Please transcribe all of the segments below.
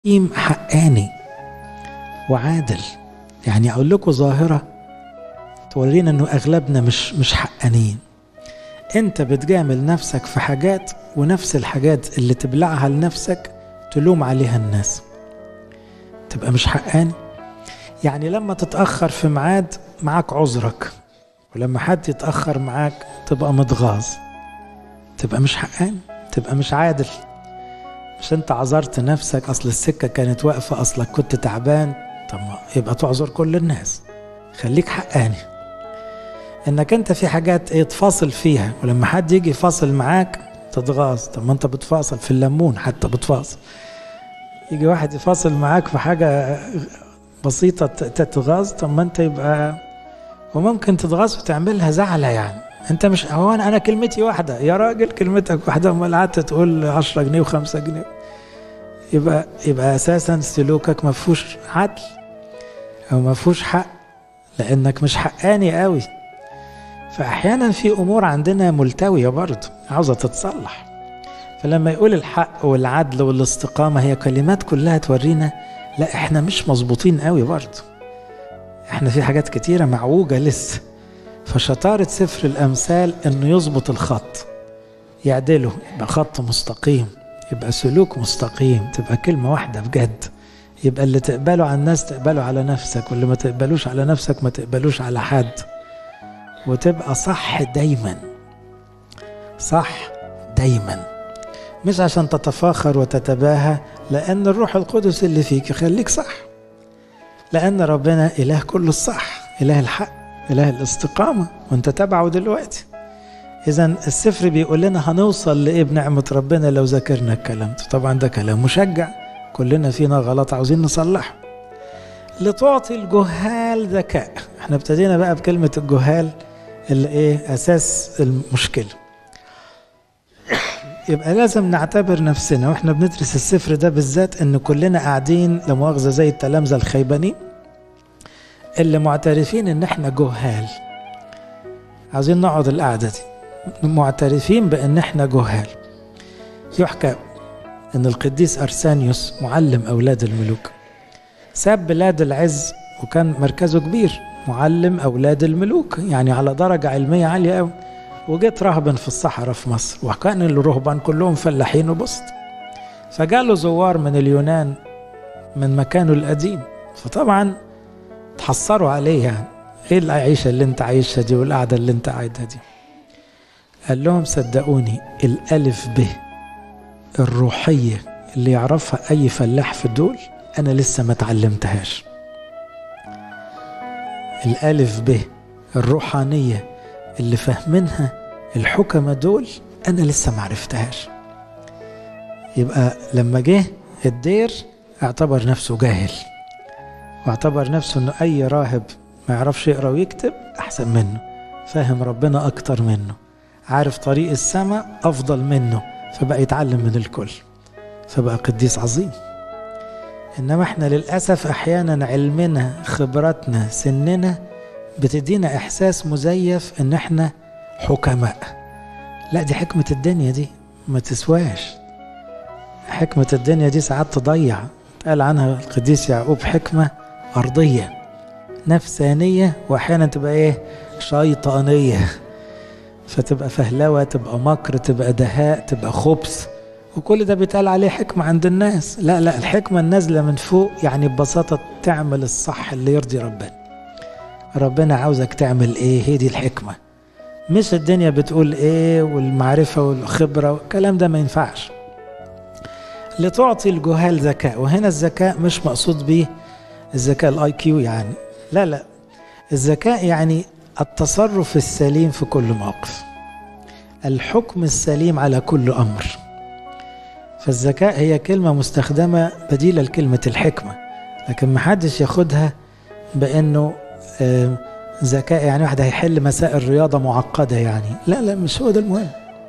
حكيم حقاني وعادل يعني اقول لكم ظاهره تورينا انه اغلبنا مش مش حقانيين انت بتجامل نفسك في حاجات ونفس الحاجات اللي تبلعها لنفسك تلوم عليها الناس تبقى مش حقاني يعني لما تتاخر في ميعاد معاك عذرك ولما حد يتاخر معاك تبقى متغاظ تبقى مش حقاني تبقى مش عادل مش انت عذرت نفسك اصل السكه كانت واقفه اصلك كنت تعبان طب ما يبقى تعذر كل الناس خليك حقاني انك انت في حاجات ايه تفاصل فيها ولما حد يجي يفاصل معاك تتغاظ طب ما انت بتفاصل في الليمون حتى بتفاصل يجي واحد يفاصل معاك في حاجه بسيطه تتغاظ طب ما انت يبقى وممكن تتغاظ وتعملها زعلة يعني انت مش هو انا انا كلمتي واحده يا راجل كلمتك واحده امال قعدت تقول 10 جنيه و5 جنيه يبقى يبقى اساسا سلوكك ما فيهوش عدل او ما فيهوش حق لانك مش حقاني قوي فاحيانا في امور عندنا ملتويه برضه عاوزه تتصلح فلما يقول الحق والعدل والاستقامه هي كلمات كلها تورينا لا احنا مش مظبوطين قوي برضه احنا في حاجات كتيره معوجه لسه فشطاره سفر الامثال انه يظبط الخط يعدله يبقى خط مستقيم يبقى سلوك مستقيم تبقى كلمه واحده بجد يبقى اللي تقبله على الناس تقبله على نفسك واللي ما تقبلوش على نفسك ما تقبلوش على حد وتبقى صح دايما صح دايما مش عشان تتفاخر وتتباهى لان الروح القدس اللي فيك يخليك صح لان ربنا اله كل الصح اله الحق اله الاستقامه وانت تبعه دلوقتي اذا السفر بيقول لنا هنوصل لايه بنعمه ربنا لو ذاكرنا الكلام ده طبعا ده كلام مشجع كلنا فينا غلط عاوزين نصلحه لتعطي الجهال ذكاء احنا ابتدينا بقى بكلمه الجهال اللي ايه اساس المشكله يبقى لازم نعتبر نفسنا واحنا بندرس السفر ده بالذات ان كلنا قاعدين لمؤاخذه زي التلامذه الخيبانين اللي معترفين ان احنا جهال عايزين نقعد القعده دي معترفين بان احنا جهال يحكى ان القديس ارسانيوس معلم اولاد الملوك ساب بلاد العز وكان مركزه كبير معلم اولاد الملوك يعني على درجه علميه عاليه قوي وجيت رهبا في الصحراء في مصر وكان الرهبان كلهم فلاحين وبسط فجاله زوار من اليونان من مكانه القديم فطبعا تحسروا عليه يعني ايه العيشه اللي انت عايشها دي والقعده اللي انت قاعدها دي قال لهم صدقوني الالف ب الروحيه اللي يعرفها اي فلاح في دول انا لسه ما اتعلمتهاش الالف ب الروحانيه اللي فاهمينها الحكمة دول أنا لسه ما عرفتهاش يبقى لما جه الدير اعتبر نفسه جاهل واعتبر نفسه انه اي راهب ما يعرفش يقرا ويكتب احسن منه فاهم ربنا اكتر منه عارف طريق السماء افضل منه فبقى يتعلم من الكل فبقى قديس عظيم انما احنا للاسف احيانا علمنا خبراتنا سننا بتدينا احساس مزيف ان احنا حكماء لا دي حكمة الدنيا دي ما تسواش حكمة الدنيا دي ساعات تضيع قال عنها القديس يعقوب حكمة أرضية نفسانية وأحيانا تبقى إيه شيطانية فتبقى فهلوة تبقى مكر تبقى دهاء تبقى خبث وكل ده بيتقال عليه حكمة عند الناس لا لا الحكمة النازلة من فوق يعني ببساطة تعمل الصح اللي يرضي ربنا ربنا عاوزك تعمل ايه هي دي الحكمة مش الدنيا بتقول ايه والمعرفة والخبرة والكلام ده ما ينفعش لتعطي الجهال ذكاء وهنا الذكاء مش مقصود به الذكاء الاي كيو يعني لا لا الذكاء يعني التصرف السليم في كل موقف الحكم السليم على كل امر فالذكاء هي كلمة مستخدمة بديلة لكلمة الحكمة لكن محدش ياخدها بانه ذكاء يعني واحد هيحل مسائل رياضة معقدة يعني لا لا مش هو ده المهم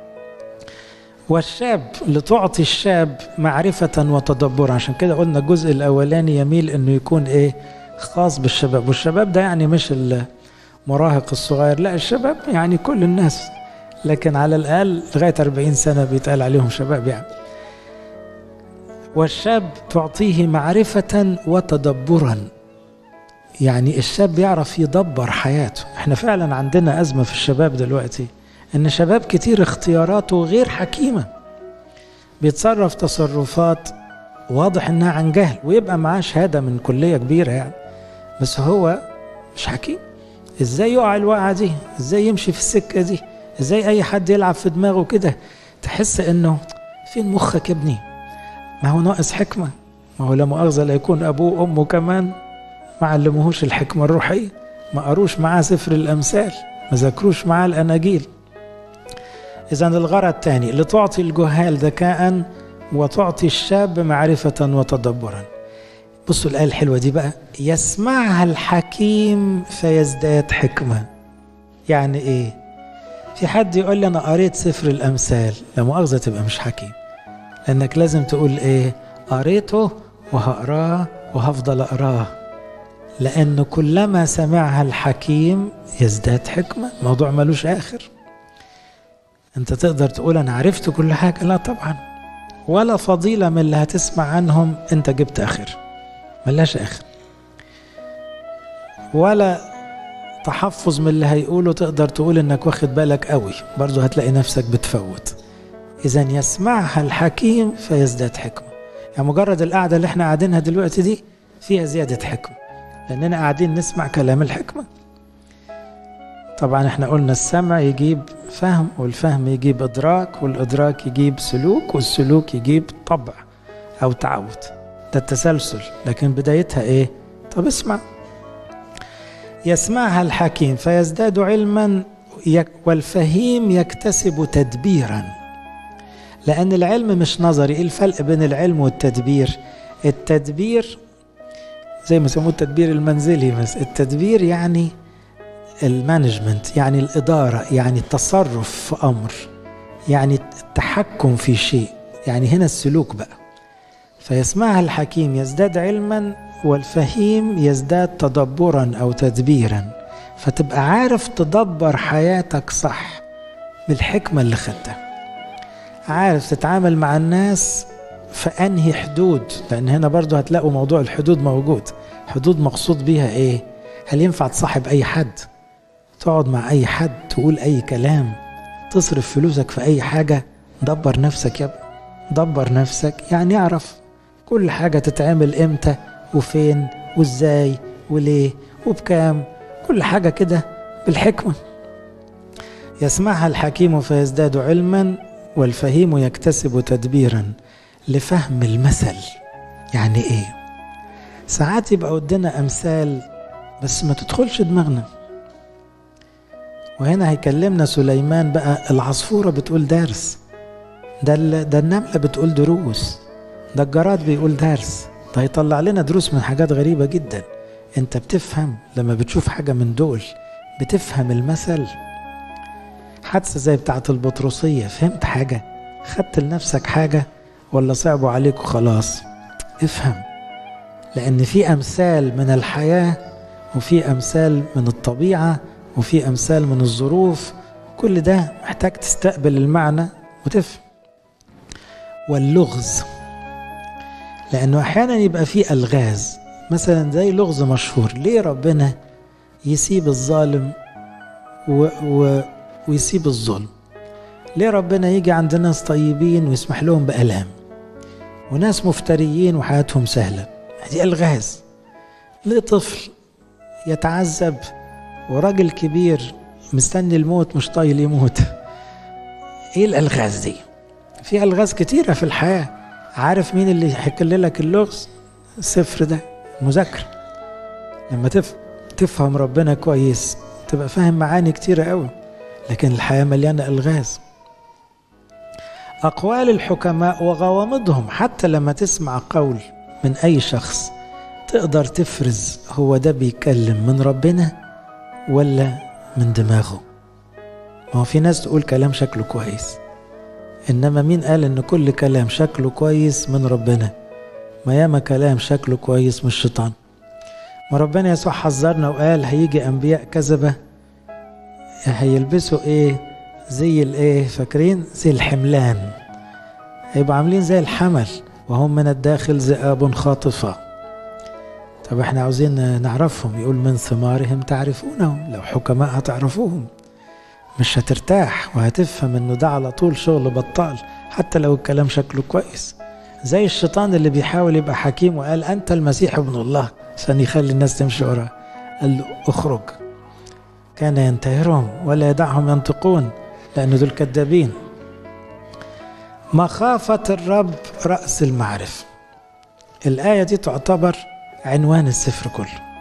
والشاب لتعطي الشاب معرفة وتدبرا عشان كده قلنا الجزء الأولاني يميل أنه يكون إيه خاص بالشباب والشباب ده يعني مش المراهق الصغير لا الشباب يعني كل الناس لكن على الأقل لغاية 40 سنة بيتقال عليهم شباب يعني والشاب تعطيه معرفة وتدبرا يعني الشاب يعرف يدبر حياته احنا فعلا عندنا أزمة في الشباب دلوقتي ان شباب كتير اختياراته غير حكيمة بيتصرف تصرفات واضح انها عن جهل ويبقى معاه شهادة من كلية كبيرة يعني بس هو مش حكيم ازاي يقع الوقعة دي ازاي يمشي في السكة دي ازاي اي حد يلعب في دماغه كده تحس انه فين مخك يا ابني ما هو ناقص حكمة ما هو لا مؤاخذة لا يكون أبوه وأمه كمان ما علموهوش الحكمة الروحية ما قروش معاه سفر الأمثال ما ذاكروش معاه الأناجيل إذا الغرض الثاني لتعطي الجهال ذكاء وتعطي الشاب معرفة وتدبرا بصوا الآية الحلوة دي بقى يسمعها الحكيم فيزداد حكمة يعني إيه في حد يقول لي أنا قريت سفر الأمثال لا مؤاخذة تبقى مش حكيم لأنك لازم تقول إيه قريته وهقراه وهفضل أقراه لأنه كلما سمعها الحكيم يزداد حكمة موضوع ملوش آخر أنت تقدر تقول أنا عرفت كل حاجة لا طبعا ولا فضيلة من اللي هتسمع عنهم أنت جبت آخر ملاش آخر ولا تحفظ من اللي هيقوله تقدر تقول انك واخد بالك قوي برضه هتلاقي نفسك بتفوت اذا يسمعها الحكيم فيزداد حكمه يعني مجرد القعده اللي احنا قاعدينها دلوقتي دي فيها زياده حكمه لاننا قاعدين نسمع كلام الحكمه طبعا احنا قلنا السمع يجيب فهم والفهم يجيب ادراك والادراك يجيب سلوك والسلوك يجيب طبع او تعود ده التسلسل لكن بدايتها ايه طب اسمع يسمعها الحكيم فيزداد علما والفهيم يكتسب تدبيرا لأن العلم مش نظري إيه الفرق بين العلم والتدبير التدبير زي ما يسموه التدبير المنزلي بس التدبير يعني المانجمنت يعني الإدارة يعني التصرف في أمر يعني التحكم في شيء يعني هنا السلوك بقى فيسمعها الحكيم يزداد علما والفهيم يزداد تدبرا او تدبيرا فتبقى عارف تدبر حياتك صح بالحكمه اللي خدتها عارف تتعامل مع الناس في انهي حدود لان هنا برضو هتلاقوا موضوع الحدود موجود حدود مقصود بيها ايه هل ينفع تصاحب اي حد تقعد مع اي حد تقول اي كلام تصرف فلوسك في اي حاجه دبر نفسك يا ابني دبر نفسك يعني اعرف كل حاجه تتعمل امتى وفين وازاي وليه وبكام كل حاجة كده بالحكمة يسمعها الحكيم فيزداد علما والفهيم يكتسب تدبيرا لفهم المثل يعني ايه ساعات يبقى قدنا امثال بس ما تدخلش دماغنا وهنا هيكلمنا سليمان بقى العصفورة بتقول درس ده ده النملة بتقول دروس ده الجراد بيقول درس ده هيطلع لنا دروس من حاجات غريبة جدا انت بتفهم لما بتشوف حاجة من دول بتفهم المثل حادثة زي بتاعة البطرسية فهمت حاجة خدت لنفسك حاجة ولا صعبوا عليك وخلاص افهم لأن في أمثال من الحياة وفي أمثال من الطبيعة وفي أمثال من الظروف كل ده محتاج تستقبل المعنى وتفهم واللغز لأنه أحيانا يبقى فيه ألغاز مثلا زي لغز مشهور ليه ربنا يسيب الظالم و... و... ويسيب الظلم ليه ربنا يجي عند ناس طيبين ويسمح لهم بألام وناس مفتريين وحياتهم سهلة دي ألغاز ليه طفل يتعذب وراجل كبير مستني الموت مش طايل يموت ايه الألغاز دي في ألغاز كتيرة في الحياة عارف مين اللي يحكي لك اللغز السفر ده مذاكرة لما تف... تفهم ربنا كويس تبقى فاهم معاني كتيرة قوي لكن الحياة مليانة ألغاز أقوال الحكماء وغوامضهم حتى لما تسمع قول من أي شخص تقدر تفرز هو ده بيتكلم من ربنا ولا من دماغه ما هو في ناس تقول كلام شكله كويس إنما مين قال إن كل كلام شكله كويس من ربنا ما ياما كلام شكله كويس من الشيطان ما ربنا يسوع حذرنا وقال هيجي أنبياء كذبة هيلبسوا إيه زي الإيه فاكرين زي الحملان هيبقوا عاملين زي الحمل وهم من الداخل ذئاب خاطفة طب احنا عاوزين نعرفهم يقول من ثمارهم تعرفونهم لو حكماء هتعرفوهم مش هترتاح وهتفهم انه ده على طول شغل بطال حتى لو الكلام شكله كويس زي الشيطان اللي بيحاول يبقى حكيم وقال انت المسيح ابن الله عشان يخلي الناس تمشي وراه قال له اخرج كان ينتهرهم ولا يدعهم ينطقون لأن دول كذابين مخافة الرب رأس المعرفة الآية دي تعتبر عنوان السفر كله